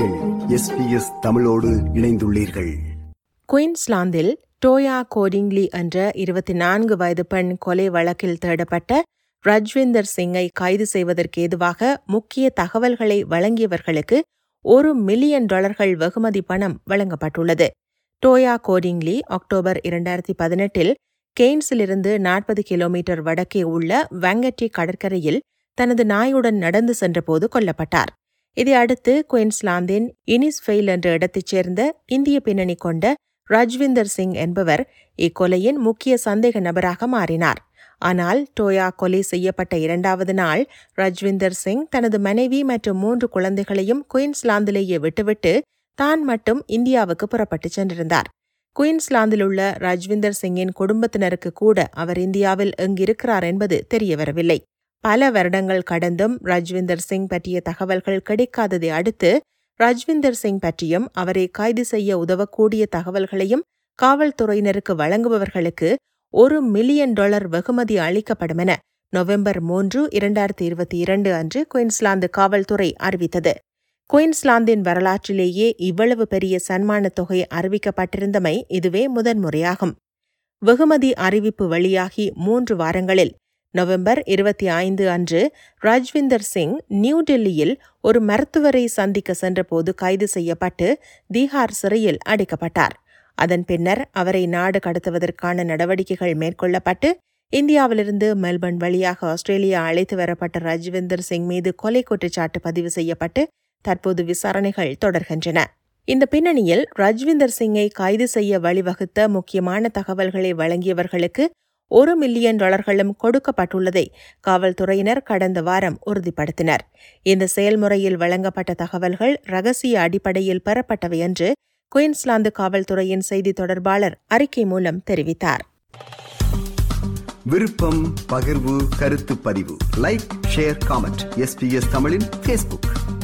நீங்கள் எஸ்பிஎஸ் தமிழோடு இணைந்துள்ளீர்கள் குயின்ஸ்லாந்தில் டோயா கோடிங்லி என்ற இருபத்தி நான்கு வயது பெண் கொலை வழக்கில் தேடப்பட்ட ரஜ்விந்தர் சிங்கை கைது செய்வதற்கு ஏதுவாக முக்கிய தகவல்களை வழங்கியவர்களுக்கு ஒரு மில்லியன் டாலர்கள் வெகுமதி பணம் வழங்கப்பட்டுள்ளது டோயா கோடிங்லி அக்டோபர் இரண்டாயிரத்தி பதினெட்டில் கெய்ன்ஸிலிருந்து நாற்பது கிலோமீட்டர் வடக்கே உள்ள வெங்கட்டி கடற்கரையில் தனது நாயுடன் நடந்து சென்றபோது கொல்லப்பட்டார் இதை அடுத்து குயின்ஸ்லாந்தின் இனிஸ்ஃபெயில் என்ற இடத்தைச் சேர்ந்த இந்திய பின்னணி கொண்ட ரஜ்விந்தர் சிங் என்பவர் இக்கொலையின் முக்கிய சந்தேக நபராக மாறினார் ஆனால் டோயா கொலை செய்யப்பட்ட இரண்டாவது நாள் ரஜ்விந்தர் சிங் தனது மனைவி மற்றும் மூன்று குழந்தைகளையும் குயின்ஸ்லாந்திலேயே விட்டுவிட்டு தான் மட்டும் இந்தியாவுக்கு புறப்பட்டுச் சென்றிருந்தார் குயின்ஸ்லாந்தில் உள்ள ரஜ்விந்தர் சிங்கின் குடும்பத்தினருக்கு கூட அவர் இந்தியாவில் எங்கிருக்கிறார் என்பது தெரியவரவில்லை பல வருடங்கள் கடந்தும் ரஜ்விந்தர் சிங் பற்றிய தகவல்கள் கிடைக்காததை அடுத்து ரஜ்விந்தர் சிங் பற்றியும் அவரை கைது செய்ய உதவக்கூடிய தகவல்களையும் காவல்துறையினருக்கு வழங்குபவர்களுக்கு ஒரு மில்லியன் டாலர் வெகுமதி அளிக்கப்படும் என நவம்பர் மூன்று இரண்டாயிரத்தி இருபத்தி இரண்டு அன்று குயின்ஸ்லாந்து காவல்துறை அறிவித்தது குயின்ஸ்லாந்தின் வரலாற்றிலேயே இவ்வளவு பெரிய சன்மான தொகை அறிவிக்கப்பட்டிருந்தமை இதுவே முதன்முறையாகும் வெகுமதி அறிவிப்பு வெளியாகி மூன்று வாரங்களில் நவம்பர் இருபத்தி ஐந்து அன்று ராஜ்விந்தர் சிங் நியூ டெல்லியில் ஒரு மருத்துவரை சந்திக்க சென்றபோது கைது செய்யப்பட்டு தீஹார் சிறையில் அடைக்கப்பட்டார் அதன் பின்னர் அவரை நாடு கடத்துவதற்கான நடவடிக்கைகள் மேற்கொள்ளப்பட்டு இந்தியாவிலிருந்து மெல்பர்ன் வழியாக ஆஸ்திரேலியா அழைத்து வரப்பட்ட ராஜ்விந்தர் சிங் மீது கொலை குற்றச்சாட்டு பதிவு செய்யப்பட்டு தற்போது விசாரணைகள் தொடர்கின்றன இந்த பின்னணியில் ரஜ்விந்தர் சிங்கை கைது செய்ய வழிவகுத்த முக்கியமான தகவல்களை வழங்கியவர்களுக்கு ஒரு மில்லியன் டாலர்களும் கொடுக்கப்பட்டுள்ளதை காவல்துறையினர் கடந்த வாரம் உறுதிப்படுத்தினர் இந்த செயல்முறையில் வழங்கப்பட்ட தகவல்கள் ரகசிய அடிப்படையில் பெறப்பட்டவை என்று குயின்ஸ்லாந்து காவல்துறையின் செய்தி தொடர்பாளர் அறிக்கை மூலம் தெரிவித்தார் விருப்பம் பகிர்வு கருத்து பதிவு லைக் ஷேர் காமெண்ட் எஸ்பிஎஸ் தமிழின் ஃபேஸ்புக்